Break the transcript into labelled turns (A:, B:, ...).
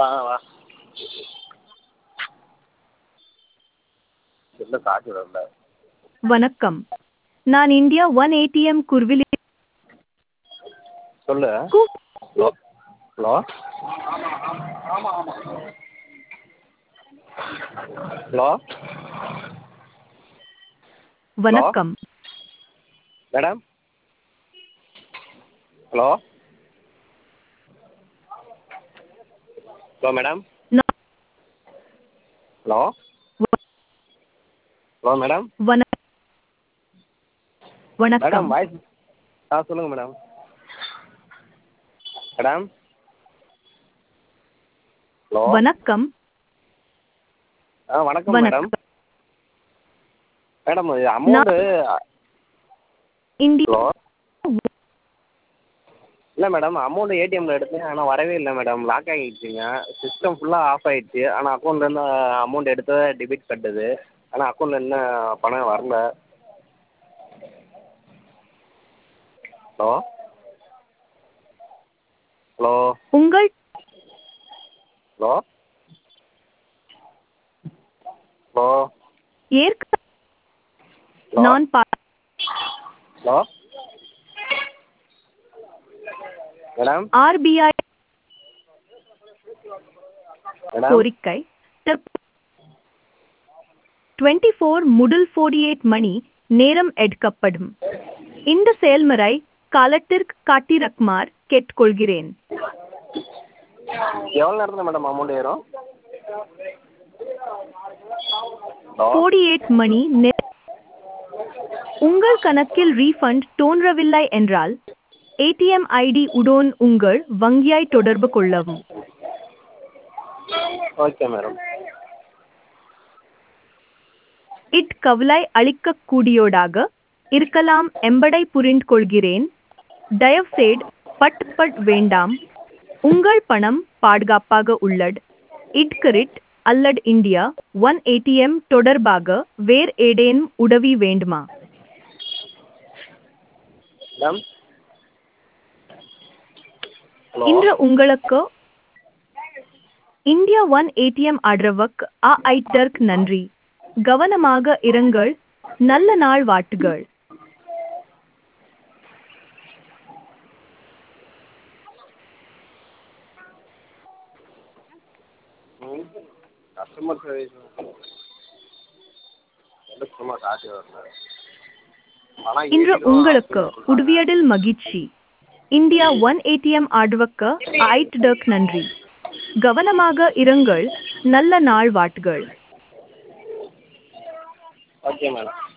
A: வா வா இல்லை காசு வரல
B: வணக்கம் நான் இந்தியா ஒன் ஏடிஎம் குர்விலி
A: சொல்லு
B: கு-
A: ஹலோ ஹலோ ஹலோ
B: வணக்கம்
A: மேடம் ஹலோ ஹலோ மேடம்
B: நான்
A: ஹலோ ஹலோ மேடம்
B: வண
A: மேடம்
B: வணக்கம்
A: வாய்ஸ் ஆ சொல்லுங்கள் மேடம் மேடம் ஹலோ
B: வணக்கம்
A: ஆ வணக்கம் மேடம்
B: வணக்கம்
A: மேடம் இது அமௌண்ட்டு
B: இந்தியா
A: ஹலோ இல்லை மேடம் அமௌண்ட்டு ஏடிஎம்மில் எடுத்தேன் ஆனால் வரவே இல்லை மேடம் லாக் ஆகிடுச்சிங்க சிஸ்டம் ஃபுல்லாக ஆஃப் ஆகிடுச்சி ஆனால் அக்கௌண்ட்லேருந்து அமௌண்ட் எடுத்து டெபிட் கட்டுது ஆனால் அக்கௌண்ட்டில் இன்னும் பணம் வரல ஹலோ ஹலோ
B: உங்கள்
A: ஹலோ ஹலோ
B: ஏற்க
A: ஹலோ
B: நான் பா
A: ஹலோ மேடம்
B: ஆர்பிஐ
A: மேடம்
B: கோரிக்கை டுவெண்ட்டி ஃபோர் முதல் ஃபோர்டி எயிட் மணி நேரம் எடுக்கப்படும் இந்த செயல்முறை காலத்திற்கு காட்டிரக்குமார் கேட்டுக்கொள்கிறேன்
A: எவ்வளோ நேரத்தில் மேடம் அமௌண்ட் ஏறும் ஹலோ
B: ஃபோர்டி எயிட் மணி நே- உங்கள் கணக்கில் ரீஃபண்ட் தோன்றவில்லை என்றால் ஏடிஎம் ஐடி உடன் உங்கள் வங்கியை தொடர்பு கொள்ளவும்
A: ஓகே மேடம்
B: இட் கவலை அளிக்கக்கூடியதாக இருக்கலாம் என்பதை புரிந்து கொள்கிறேன் தயவுசெய்து பட் பட் வேண்டாம் உங்கள் பணம் பாதுகாப்பாக உள்ளது இட்கரிட் அல்லது இந்தியா ஒன் ஏடிஎம் தொடர்பாக வேறு ஏதேனும் உதவி வேண்டுமா
A: மேடம் ஹலோ
B: இன்று உங்களுக்கு இந்தியா ஒன் ஏடிஎம் ஆதரவுக்கு ஆ ஐட்டர்க்கு நன்றி கவனமாக இருங்கள் நல்ல நாள் வாட்டுகள்
A: ம் கஸ்டமர் சர்வீஸ் எனக்கு சும்மா காசு வரல ஆனால்
B: இன்று உங்களுக்கு உதவியதில் மகிழ்ச்சி இந்தியா ஒன் ஏடிஎம் ஆதரவுக்கு ஐட்டர்க்கு நன்றி கவனமாக இருங்கள் நல்ல நாள் வாட்டுகள்
A: ஓகே மேடம்